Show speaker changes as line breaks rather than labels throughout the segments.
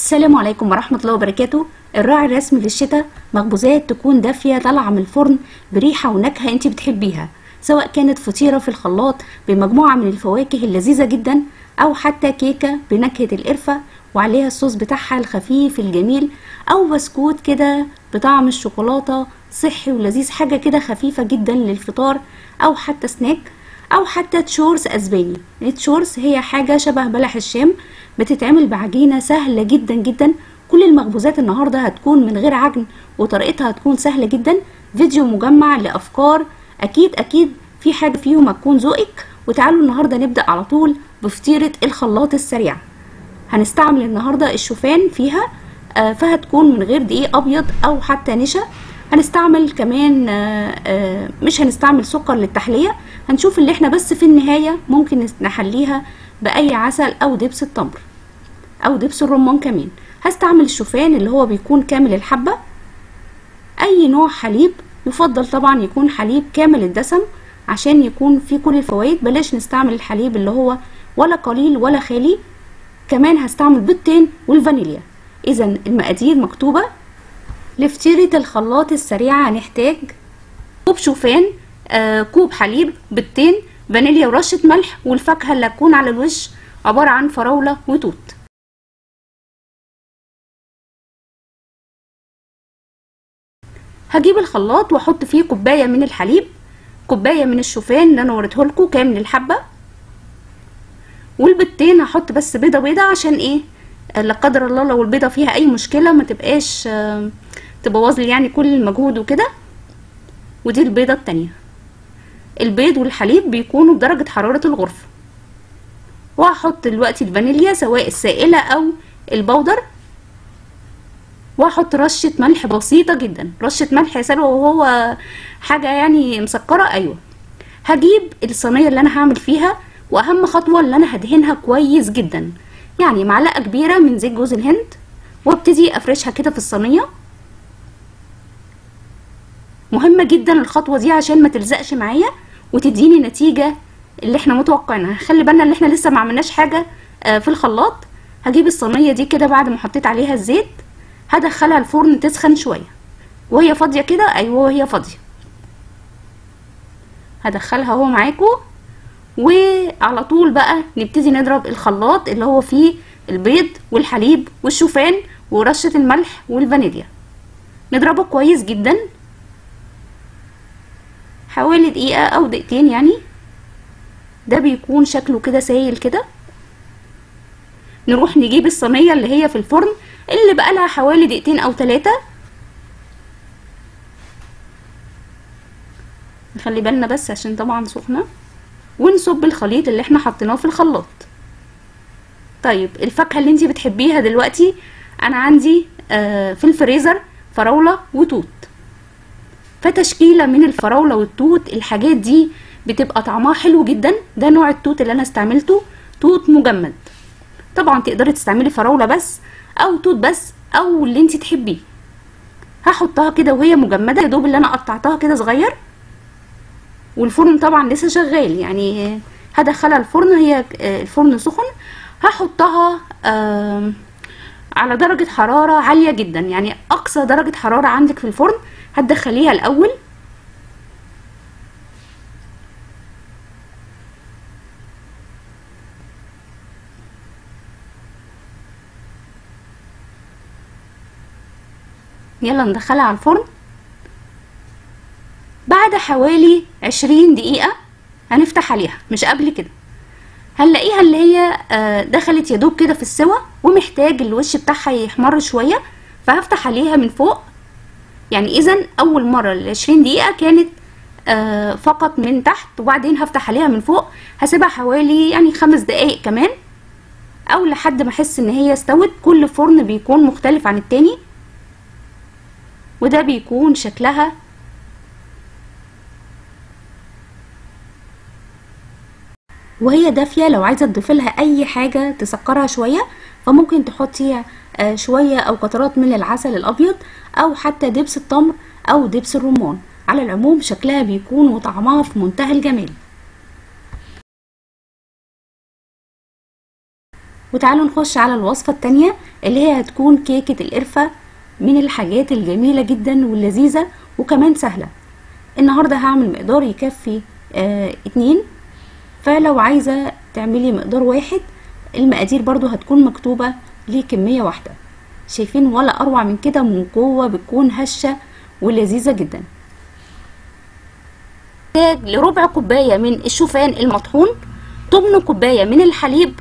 السلام عليكم ورحمة الله وبركاته الراعي الرسمي للشتاء مخبوزات تكون دافية طالعة من الفرن بريحة ونكهة انت بتحبيها سواء كانت فطيرة في الخلاط بمجموعة من الفواكه اللذيذة جدا او حتى كيكة بنكهة القرفة وعليها الصوص بتاعها الخفيف الجميل او بسكوت كده بطعم الشوكولاتة صحي ولذيذ حاجة كده خفيفة جدا للفطار او حتى سناك او حتى تشورس اسباني التشورس هي حاجة شبه بلح الشام بتتعمل بعجينة سهلة جدا جدا كل المخبوزات النهاردة هتكون من غير عجن وطريقتها هتكون سهلة جدا فيديو مجمع لأفكار أكيد أكيد في حاجة فيهم هتكون ذوقك وتعالوا النهاردة نبدأ على طول بفطيرة الخلاط السريع هنستعمل النهاردة الشوفان فيها آه فهتكون من غير دقيق أبيض أو حتى نشا هنستعمل كمان آه آه مش هنستعمل سكر للتحلية هنشوف اللي احنا بس في النهاية ممكن نحليها بأي عسل أو دبس التمر أو دبس الرمان كمان هستعمل الشوفان اللي هو بيكون كامل الحبة أي نوع حليب يفضل طبعا يكون حليب كامل الدسم عشان يكون فيه كل الفوائد بلاش نستعمل الحليب اللي هو ولا قليل ولا خالي كمان هستعمل بيضتين والفانيليا إذا المقادير مكتوبة لفطيرة الخلاط السريعة هنحتاج كوب شوفان آه كوب حليب بيضتين فانيليا ورشة ملح والفاكهة اللي هتكون على الوش عبارة عن فراولة وتوت هجيب الخلاط واحط فيه كوباية من الحليب كوباية من الشوفان اللي انا وريتهولكوا كامل الحبة والبيضتين هحط بس بيضة بيضة عشان ايه لا قدر الله لو البيضة فيها اي مشكلة ما تبقاش آه تبوظ لي يعني كل المجهود وكده ودي البيضة التانية البيض والحليب بيكونوا بدرجة حرارة الغرفة وهحط دلوقتي الفانيليا سواء السائلة او البودر واحط رشة ملح بسيطة جدا رشة ملح يا سلوى وهو حاجة يعني مسكرة ايوه هجيب الصينية اللي انا هعمل فيها واهم خطوة اللي انا هدهنها كويس جدا يعني معلقة كبيرة من زيت جوز الهند وابتدي افرشها كده في الصينية مهمة جدا الخطوة دي عشان ما تلزقش معايا وتديني نتيجة اللي احنا متوقعينها خلي بالنا ان احنا لسه ما عملناش حاجة في الخلاط هجيب الصينية دي كده بعد ما حطيت عليها الزيت هدخلها الفرن تسخن شوية وهي فاضية كده ايوه وهي فاضية هدخلها اهو معاكم وعلى طول بقى نبتدي نضرب الخلاط اللي هو فيه البيض والحليب والشوفان ورشة الملح والفانيليا نضربه كويس جدا حوالي دقيقة او دقيقتين يعني ده بيكون شكله كده سايل كده نروح نجيب الصينية اللي هي في الفرن اللي بقالها حوالي دقيقتين او ثلاثة نخلي بالنا بس عشان طبعا سخنة ونصب الخليط اللي احنا حطيناه في الخلاط طيب الفاكهة اللي انتي بتحبيها دلوقتي انا عندي آه في الفريزر فراولة وتوت فتشكيلة من الفراولة والتوت الحاجات دي بتبقى طعمها حلو جدا ده نوع التوت اللي انا استعملته توت مجمد طبعا تقدري تستعملي فراولة بس او توت بس او اللي انت تحبيه هحطها كده وهي مجمده يا دوب اللي انا قطعتها كده صغير والفرن طبعا لسه شغال يعني هدخلها الفرن هي الفرن سخن هحطها على درجة حرارة عالية جدا يعني اقصى درجة حرارة عندك في الفرن هتدخليها الاول يلا ندخلها على الفرن بعد حوالي عشرين دقيقة هنفتح عليها مش قبل كده هنلاقيها اللي هي دخلت يدوب كده في السوا ومحتاج الوش بتاعها يحمر شوية فهفتح عليها من فوق يعني اذا اول مرة العشرين دقيقة كانت فقط من تحت وبعدين هفتح عليها من فوق هسيبها حوالي يعني خمس دقايق كمان او لحد ما احس ان هي استوت كل فرن بيكون مختلف عن التاني وده بيكون شكلها وهي دافية لو عايزة تضيفي لها اي حاجة تسكرها شوية فممكن تحطي شوية او قطرات من العسل الابيض او حتى دبس التمر او دبس الرمان على العموم شكلها بيكون وطعمها في منتهى الجمال وتعالوا نخش على الوصفة التانية اللي هي هتكون كيكة القرفة من الحاجات الجميلة جدا واللذيذة وكمان سهلة النهاردة هعمل مقدار يكفي آه اتنين فلو عايزة تعملي مقدار واحد المقادير برضو هتكون مكتوبة لكمية واحدة شايفين ولا اروع من كده من جوه بتكون هشة ولذيذة جدا محتاج لربع كوباية من الشوفان المطحون تمن كوباية من الحليب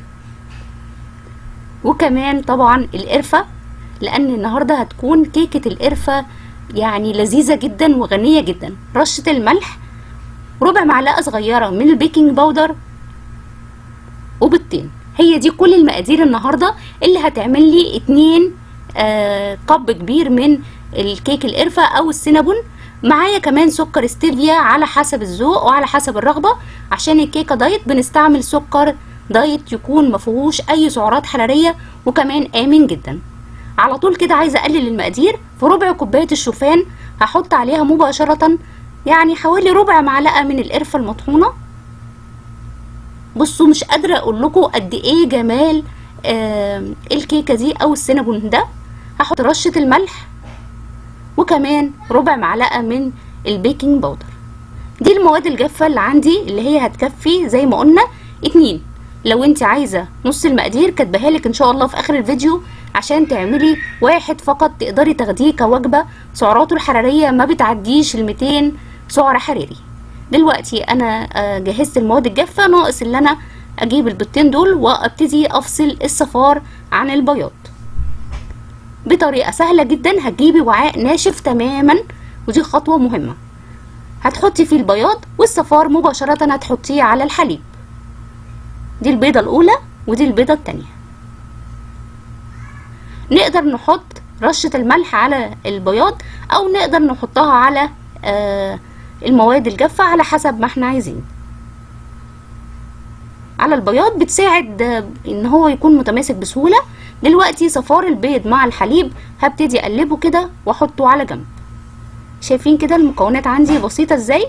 وكمان طبعا القرفة لان النهاردة هتكون كيكة القرفة يعني لذيذة جدا وغنية جدا رشة الملح ربع معلقة صغيرة من البيكنج باودر وبيضتين هي دي كل المقادير النهاردة اللي هتعمل لي اتنين آه كب كبير من الكيك القرفة او السينابون معايا كمان سكر ستيفيا على حسب الذوق وعلى حسب الرغبة عشان الكيكة دايت بنستعمل سكر دايت يكون مفيهوش اي سعرات حرارية وكمان امن جدا على طول كده عايزة اقلل المقادير في ربع كوباية الشوفان هحط عليها مباشرة يعني حوالي ربع معلقة من القرفة المطحونة بصوا مش قادرة اقول لكم قد ايه جمال آه الكيكة دي او السينابون ده هحط رشة الملح وكمان ربع معلقة من البيكنج باودر دي المواد الجافة اللي عندي اللي هي هتكفي زي ما قلنا اتنين لو انت عايزة نص المقادير كاتباها لك ان شاء الله في اخر الفيديو عشان تعملي واحد فقط تقدري تاخديه كوجبة سعراته الحرارية ما بتعديش ال 200 سعر حراري دلوقتي انا جهزت المواد الجافة ناقص اللي انا اجيب البيضتين دول وابتدي افصل الصفار عن البياض بطريقة سهلة جدا هتجيبي وعاء ناشف تماما ودي خطوة مهمة هتحطي فيه البياض والصفار مباشرة هتحطيه على الحليب دي البيضة الأولى ودي البيضة التانية نقدر نحط رشة الملح على البياض أو نقدر نحطها على آه المواد الجافة على حسب ما احنا عايزين على البياض بتساعد ان هو يكون متماسك بسهولة دلوقتي صفار البيض مع الحليب هبتدي اقلبه كده واحطه على جنب شايفين كده المكونات عندي بسيطة ازاي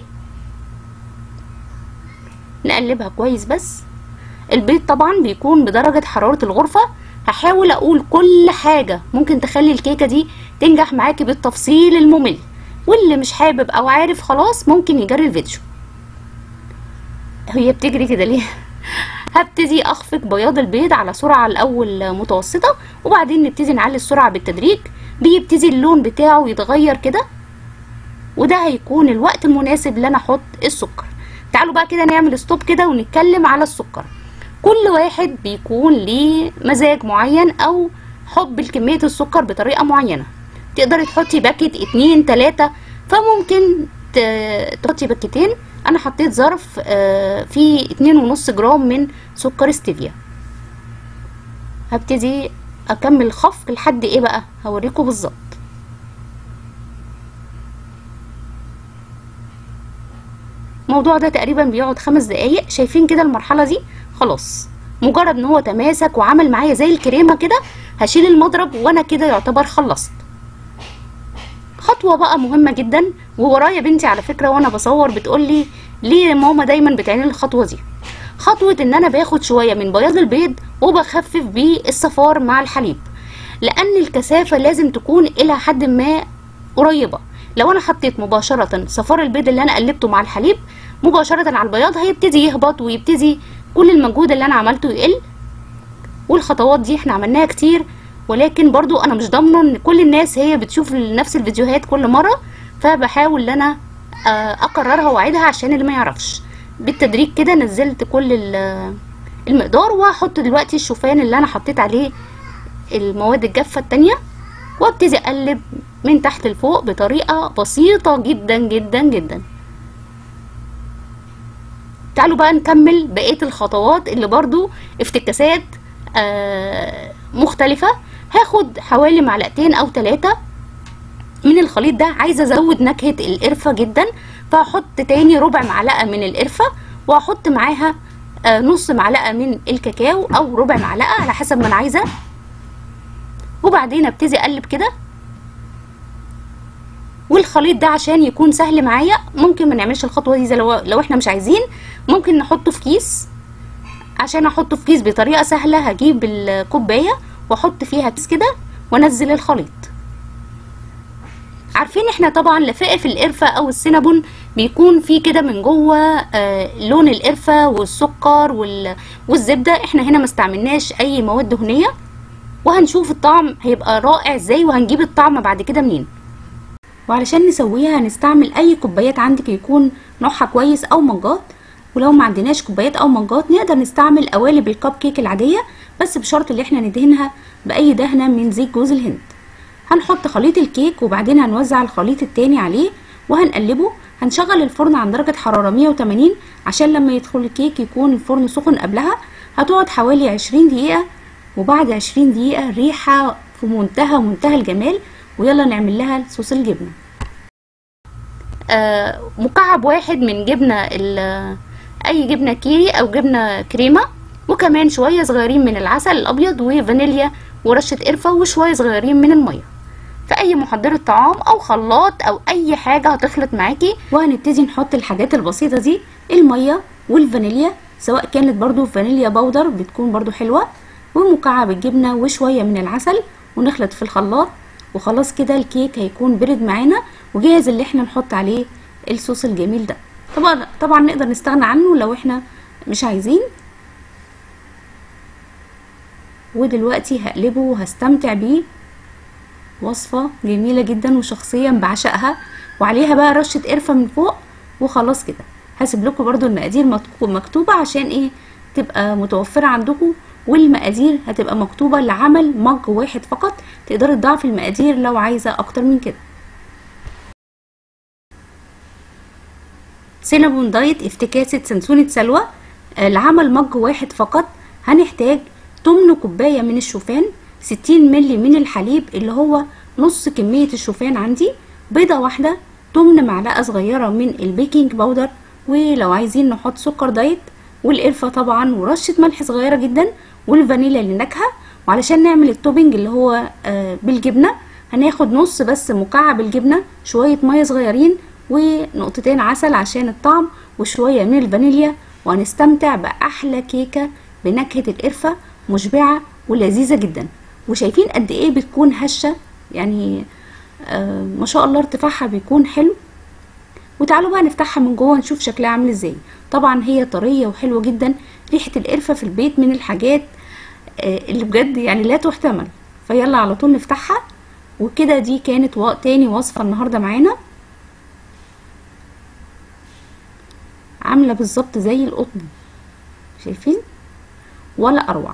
نقلبها كويس بس البيض طبعا بيكون بدرجة حرارة الغرفة هحاول اقول كل حاجة ممكن تخلي الكيكة دي تنجح معاكي بالتفصيل الممل واللي مش حابب او عارف خلاص ممكن يجري الفيديو هي بتجري كده ليه هبتدي اخفق بياض البيض على سرعة الاول متوسطة وبعدين نبتدي نعلي السرعة بالتدريج بيبتدي اللون بتاعه يتغير كده وده هيكون الوقت المناسب اللي انا احط السكر تعالوا بقى كده نعمل ستوب كده ونتكلم على السكر كل واحد بيكون ليه مزاج معين او حب لكمية السكر بطريقة معينة تقدري تحطي باكت اتنين تلاتة فممكن تحطي باكتين انا حطيت ظرف فيه اتنين ونص جرام من سكر ستيفيا هبتدي اكمل خفق لحد ايه بقى هوريكم بالظبط الموضوع ده تقريبا بيقعد خمس دقايق شايفين كده المرحله دي خلاص مجرد ان هو تماسك وعمل معايا زي الكريمه كده هشيل المضرب وانا كده يعتبر خلصت خطوه بقى مهمه جدا وورايا بنتي على فكره وانا بصور بتقولي ليه ماما دايما بتعمل الخطوه دي خطوه ان انا باخد شويه من بياض البيض وبخفف بيه الصفار مع الحليب لان الكثافه لازم تكون الى حد ما قريبه لو انا حطيت مباشره صفار البيض اللي انا قلبته مع الحليب مباشره على البياض هيبتدي يهبط ويبتدي كل المجهود اللي انا عملته يقل والخطوات دي احنا عملناها كتير ولكن برضو انا مش ضامنه ان كل الناس هي بتشوف نفس الفيديوهات كل مره فبحاول ان انا اكررها واعيدها عشان اللي ما يعرفش بالتدريج كده نزلت كل المقدار وهحط دلوقتي الشوفان اللي انا حطيت عليه المواد الجافه التانية وابتدي اقلب من تحت لفوق بطريقه بسيطه جدا جدا جدا تعالوا بقى نكمل بقيه الخطوات اللي برضو افتكاسات آه مختلفه هاخد حوالي معلقتين او ثلاثة من الخليط ده عايزه ازود نكهه القرفه جدا فهحط تاني ربع معلقه من القرفه وهحط معاها آه نص معلقه من الكاكاو او ربع معلقه على حسب ما انا عايزه وبعدين ابتدي اقلب كده والخليط ده عشان يكون سهل معايا ممكن ما نعملش الخطوه دي زي لو, لو احنا مش عايزين ممكن نحطه في كيس عشان احطه في كيس بطريقه سهله هجيب الكوبايه واحط فيها كيس كده وانزل الخليط عارفين احنا طبعا لفائف القرفه او السينابون بيكون فيه كده من جوه آه لون القرفه والسكر وال... والزبده احنا هنا ما استعملناش اي مواد دهنيه وهنشوف الطعم هيبقى رائع ازاي وهنجيب الطعم بعد كده منين وعلشان نسويها هنستعمل اي كوبايات عندك يكون نوعها كويس او مجات ولو ما عندناش كوبايات او مجات نقدر نستعمل قوالب الكب كيك العاديه بس بشرط ان احنا ندهنها باي دهنه من زيت جوز الهند هنحط خليط الكيك وبعدين هنوزع الخليط التاني عليه وهنقلبه هنشغل الفرن عند درجة حرارة 180 عشان لما يدخل الكيك يكون الفرن سخن قبلها هتقعد حوالي 20 دقيقة وبعد 20 دقيقة ريحة في منتهى منتهى الجمال ويلا نعمل لها صوص الجبنة آه مكعب واحد من جبنة اي جبنة كيري او جبنة كريمة وكمان شوية صغيرين من العسل الابيض وفانيليا ورشة قرفة وشوية صغيرين من المية في اي محضرة طعام او خلاط او اي حاجة هتخلط معاكي وهنبتدي نحط الحاجات البسيطة دي المية والفانيليا سواء كانت برضو فانيليا بودر بتكون برضو حلوة ومكعب الجبنة وشوية من العسل ونخلط في الخلاط وخلاص كده الكيك هيكون برد معانا وجاهز اللي احنا نحط عليه الصوص الجميل ده طبعا طبعا نقدر نستغنى عنه لو احنا مش عايزين ودلوقتي هقلبه وهستمتع بيه وصفة جميلة جدا وشخصيا بعشقها وعليها بقى رشة قرفة من فوق وخلاص كده هسيب لكم برضو المقادير مكتوبة عشان ايه تبقى متوفرة عندكم والمقادير هتبقى مكتوبة لعمل مج واحد فقط تقدري تضاعفي المقادير لو عايزة اكتر من كده سينابون دايت افتكاسة سنسونة سلوى لعمل مج واحد فقط هنحتاج تمن كوباية من الشوفان ستين ملي من الحليب اللي هو نص كمية الشوفان عندي بيضة واحدة تمن معلقة صغيرة من البيكنج باودر ولو عايزين نحط سكر دايت والقرفة طبعا ورشة ملح صغيرة جدا والفانيليا للنكهة وعلشان نعمل التوبينج اللي هو آه بالجبنة هناخد نص بس مكعب الجبنة شوية مية صغيرين ونقطتين عسل عشان الطعم وشوية من الفانيليا وهنستمتع بأحلى كيكة بنكهة القرفة مشبعة ولذيذة جدا وشايفين قد ايه بتكون هشة يعني آه ما شاء الله ارتفاعها بيكون حلو وتعالوا بقى نفتحها من جوه نشوف شكلها عامل ازاي طبعا هي طرية وحلوة جدا ريحة القرفة في البيت من الحاجات آه اللي بجد يعني لا تحتمل فيلا على طول نفتحها وكده دي كانت و... تاني وصفة النهاردة معانا عاملة بالظبط زي القطن شايفين ولا اروع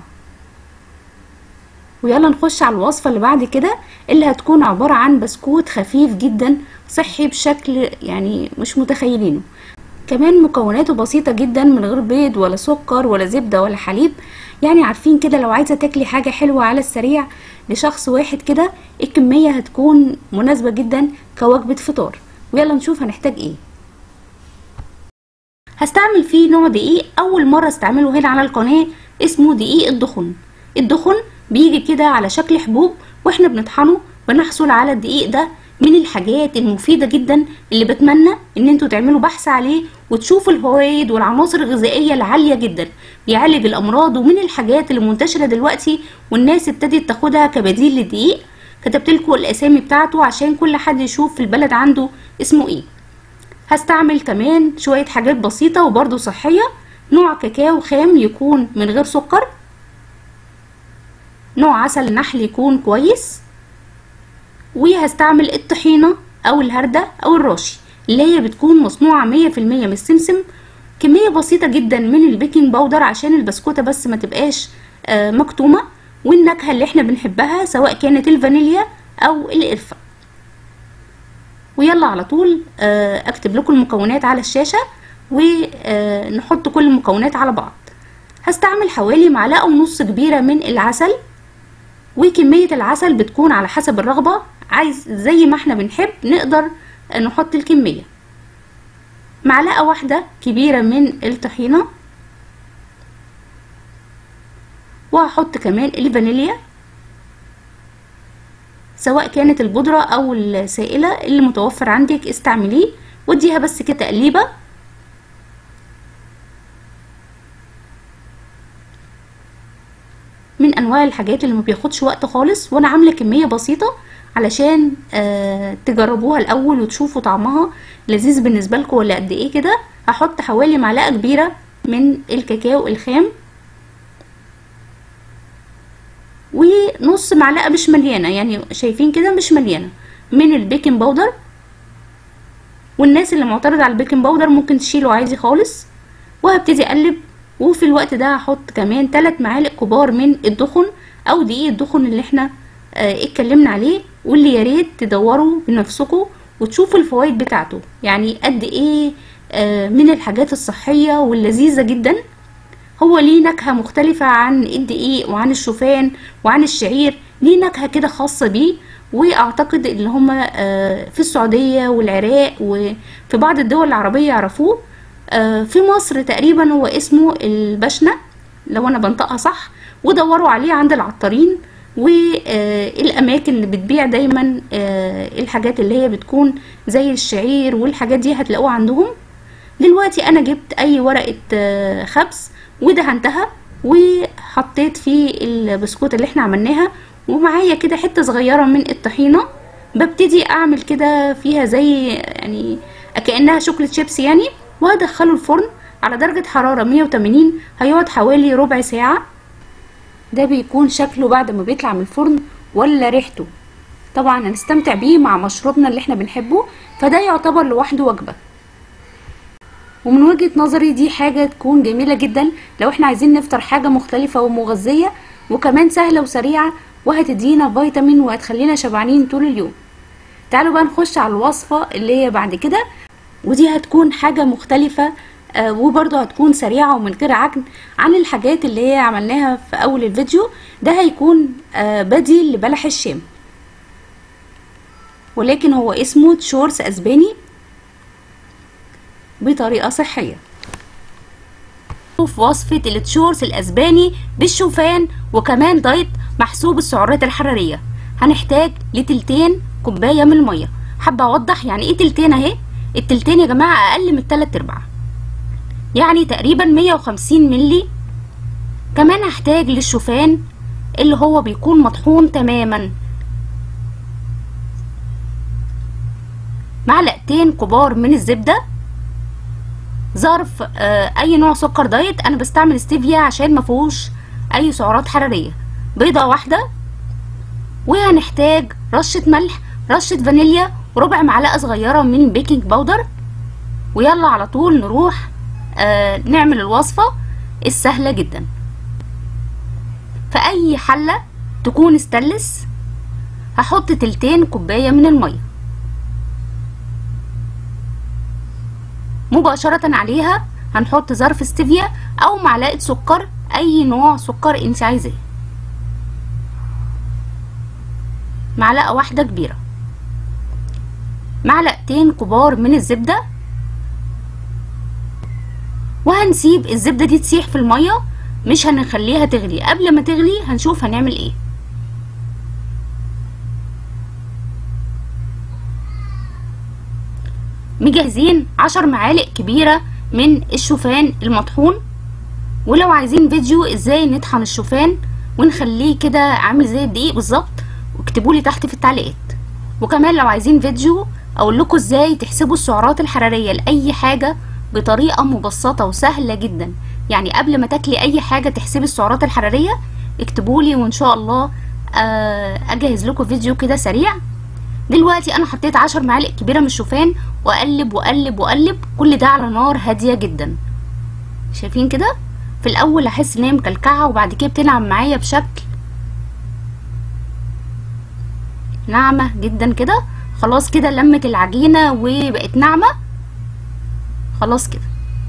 ويلا نخش على الوصفة اللي بعد كده اللي هتكون عبارة عن بسكوت خفيف جدا صحي بشكل يعني مش متخيلينه كمان مكوناته بسيطة جدا من غير بيض ولا سكر ولا زبدة ولا حليب يعني عارفين كده لو عايزة تاكلي حاجة حلوة على السريع لشخص واحد كده الكمية هتكون مناسبة جدا كوجبة فطار ويلا نشوف هنحتاج ايه هستعمل فيه نوع دقيق اول مرة استعمله هنا على القناة اسمه دقيق الدخن الدخن بيجي كده على شكل حبوب واحنا بنطحنه بنحصل على الدقيق ده من الحاجات المفيدة جدا اللي بتمنى ان انتوا تعملوا بحث عليه وتشوفوا الفوائد والعناصر الغذائية العالية جدا بيعالج الامراض ومن الحاجات اللي منتشرة دلوقتي والناس ابتدت تاخدها كبديل للدقيق كتبت لكم الاسامي بتاعته عشان كل حد يشوف في البلد عنده اسمه ايه هستعمل كمان شوية حاجات بسيطة وبرضو صحية نوع كاكاو خام يكون من غير سكر نوع عسل نحل يكون كويس وهستعمل الطحينة او الهردة او الراشي اللي هي بتكون مصنوعة مية في المية من السمسم كمية بسيطة جدا من البيكنج باودر عشان البسكوتة بس ما تبقاش آه مكتومة والنكهة اللي احنا بنحبها سواء كانت الفانيليا او القرفة ويلا على طول آه اكتب لكم المكونات على الشاشة ونحط كل المكونات على بعض هستعمل حوالي معلقة ونص كبيرة من العسل وكمية العسل بتكون على حسب الرغبة عايز زي ما احنا بنحب نقدر نحط الكمية معلقة واحدة كبيرة من الطحينة وهحط كمان الفانيليا سواء كانت البودرة او السائلة اللي متوفر عندك استعمليه واديها بس كده تقليبة انواع الحاجات اللي ما بياخدش وقت خالص وانا عامله كميه بسيطه علشان آه تجربوها الاول وتشوفوا طعمها لذيذ بالنسبه لكم ولا قد ايه كده هحط حوالي معلقه كبيره من الكاكاو الخام ونص معلقه مش مليانه يعني شايفين كده مش مليانه من البيكنج باودر والناس اللي معترضه على البيكنج باودر ممكن تشيله عادي خالص وهبتدي اقلب وفي الوقت ده هحط كمان 3 معالق كبار من الدخن او دقيق الدخن اللي احنا اه اتكلمنا عليه واللي يا ريت تدوروا بنفسكم وتشوفوا الفوائد بتاعته يعني قد ايه اه من الحاجات الصحيه واللذيذه جدا هو ليه نكهه مختلفه عن الدقيق وعن الشوفان وعن الشعير ليه نكهه كده خاصه بيه واعتقد ان هما اه في السعوديه والعراق وفي بعض الدول العربيه يعرفوه في مصر تقريبا هو اسمه البشنة لو انا بنطقها صح ودوروا عليه عند العطارين والاماكن اللي بتبيع دايما الحاجات اللي هي بتكون زي الشعير والحاجات دي هتلاقوها عندهم دلوقتي انا جبت اي ورقة خبز ودهنتها وحطيت فيه البسكوت اللي احنا عملناها ومعايا كده حتة صغيرة من الطحينة ببتدي اعمل كده فيها زي يعني كأنها شوكولات شيبس يعني وهدخله الفرن على درجة حرارة 180 هيقعد حوالي ربع ساعة ده بيكون شكله بعد ما بيطلع من الفرن ولا ريحته طبعا هنستمتع بيه مع مشروبنا اللي احنا بنحبه فده يعتبر لوحده وجبة ومن وجهة نظري دي حاجة تكون جميلة جدا لو احنا عايزين نفطر حاجة مختلفة ومغذية وكمان سهلة وسريعة وهتدينا فيتامين وهتخلينا شبعانين طول اليوم تعالوا بقى نخش على الوصفة اللي هي بعد كده ودي هتكون حاجة مختلفة آه وبرضه هتكون سريعة ومن غير عجن عن الحاجات اللي هي عملناها في أول الفيديو ده هيكون آه بديل لبلح الشام ولكن هو اسمه تشورس أسباني بطريقة صحية في وصفة التشورس الأسباني بالشوفان وكمان دايت محسوب السعرات الحرارية هنحتاج لتلتين كوباية من المية حابة أوضح يعني إيه تلتين أهي التلتين يا جماعة أقل من التلات أرباع يعني تقريبا مية وخمسين ملي كمان هحتاج للشوفان اللي هو بيكون مطحون تماما معلقتين كبار من الزبدة ظرف آه اي نوع سكر دايت انا بستعمل ستيفيا عشان مفيهوش اي سعرات حرارية بيضة واحدة وهنحتاج رشة ملح رشة فانيليا وربع معلقة صغيرة من بيكنج باودر ويلا على طول نروح آه نعمل الوصفة السهلة جدا في اي حلة تكون استلس هحط تلتين كوباية من المية مباشرة عليها هنحط ظرف ستيفيا او معلقة سكر اي نوع سكر انت عايزاه معلقة واحدة كبيرة معلقتين كبار من الزبدة وهنسيب الزبدة دي تسيح في المية مش هنخليها تغلي قبل ما تغلي هنشوف هنعمل ايه مجهزين عشر معالق كبيرة من الشوفان المطحون ولو عايزين فيديو ازاي نطحن الشوفان ونخليه كده عامل زي الدقيق بالظبط واكتبوا لي تحت في التعليقات وكمان لو عايزين فيديو اقول لكم ازاي تحسبوا السعرات الحراريه لاي حاجه بطريقه مبسطه وسهله جدا يعني قبل ما تاكلي اي حاجه تحسبي السعرات الحراريه اكتبوا لي وان شاء الله اجهز لكم فيديو كده سريع دلوقتي انا حطيت عشر معالق كبيره من الشوفان واقلب واقلب واقلب كل ده على نار هاديه جدا شايفين كده في الاول احس ان هي مكلكعه وبعد كده بتنعم معايا بشكل ناعمه جدا كده خلاص كده لمت العجينه وبقت ناعمه خلاص كده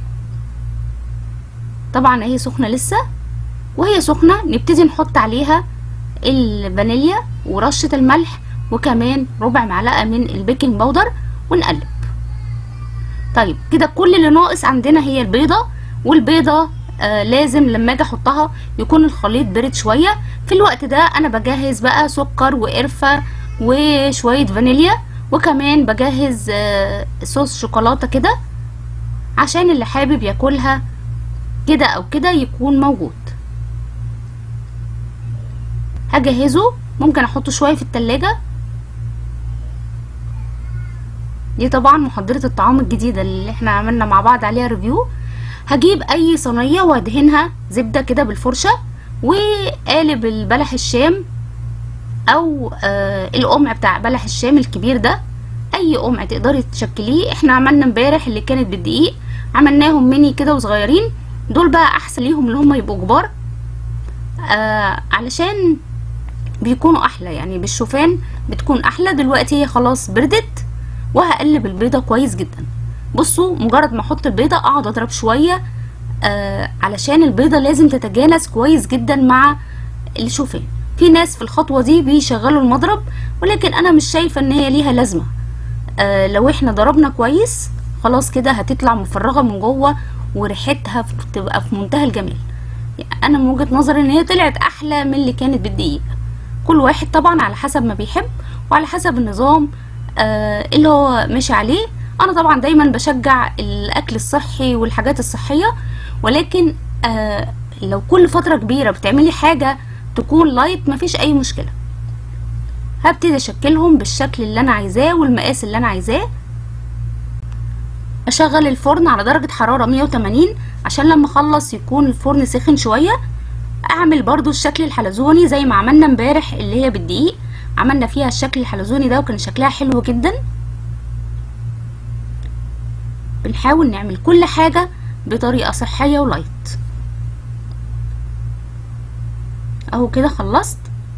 طبعا هي سخنه لسه وهي سخنه نبتدي نحط عليها الفانيليا ورشه الملح وكمان ربع معلقه من البيكنج باودر ونقلب طيب كده كل اللي ناقص عندنا هي البيضه والبيضه آه لازم لما اجي احطها يكون الخليط برد شويه في الوقت ده انا بجهز بقى سكر وقرفه وشويه فانيليا وكمان بجهز آه صوص شوكولاته كده عشان اللي حابب ياكلها كده او كده يكون موجود هجهزه ممكن احطه شويه في التلاجة دي طبعا محضرة الطعام الجديدة اللي احنا عملنا مع بعض عليها ريفيو هجيب اي صينية وادهنها زبدة كده بالفرشة وقالب البلح الشام او آه القمع بتاع بلح الشام الكبير ده اي قمع تقدري تشكليه احنا عملنا امبارح اللي كانت بالدقيق عملناهم ميني كده وصغيرين دول بقى احسن ليهم اللي هم يبقوا كبار آه علشان بيكونوا احلى يعني بالشوفان بتكون احلى دلوقتي هي خلاص بردت وهقلب البيضه كويس جدا بصوا مجرد ما احط البيضه اقعد اضرب شويه آه علشان البيضه لازم تتجانس كويس جدا مع الشوفان في ناس في الخطوه دي بيشغلوا المضرب ولكن انا مش شايفه ان هي ليها لازمه آه لو احنا ضربنا كويس خلاص كده هتطلع مفرغه من جوه وريحتها بتبقى في منتهى الجمال يعني انا من وجهه نظري ان هي طلعت احلى من اللي كانت بالدقيق كل واحد طبعا على حسب ما بيحب وعلى حسب النظام آه اللي هو ماشي عليه انا طبعا دايما بشجع الاكل الصحي والحاجات الصحيه ولكن آه لو كل فتره كبيره بتعملي حاجه تكون لايت مفيش اي مشكله هبتدي اشكلهم بالشكل اللي انا عايزاه والمقاس اللي انا عايزاه اشغل الفرن على درجه حراره 180 عشان لما اخلص يكون الفرن سخن شويه اعمل برضو الشكل الحلزوني زي ما عملنا امبارح اللي هي بالدقيق عملنا فيها الشكل الحلزوني ده وكان شكلها حلو جدا بنحاول نعمل كل حاجة بطريقة صحية ولايت اهو كده خلصت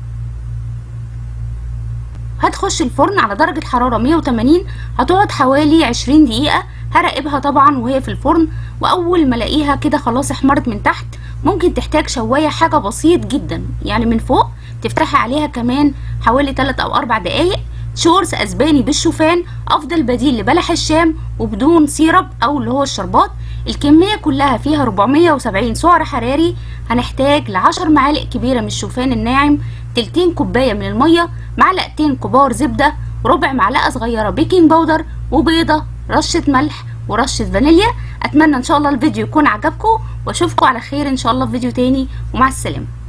هتخش الفرن على درجة حرارة 180 هتقعد حوالي 20 دقيقة هراقبها طبعا وهي في الفرن واول ما الاقيها كده خلاص احمرت من تحت ممكن تحتاج شواية حاجة بسيط جدا يعني من فوق تفتحي عليها كمان حوالي 3 او 4 دقايق شورس اسباني بالشوفان افضل بديل لبلح الشام وبدون سيرب او اللي هو الشربات الكمية كلها فيها 470 سعر حراري هنحتاج لعشر معالق كبيرة من الشوفان الناعم تلتين كوباية من المية معلقتين كبار زبدة ربع معلقة صغيرة بيكنج باودر وبيضة رشة ملح ورشة فانيليا اتمنى ان شاء الله الفيديو يكون عجبكم واشوفكم على خير ان شاء الله في فيديو تاني ومع السلامة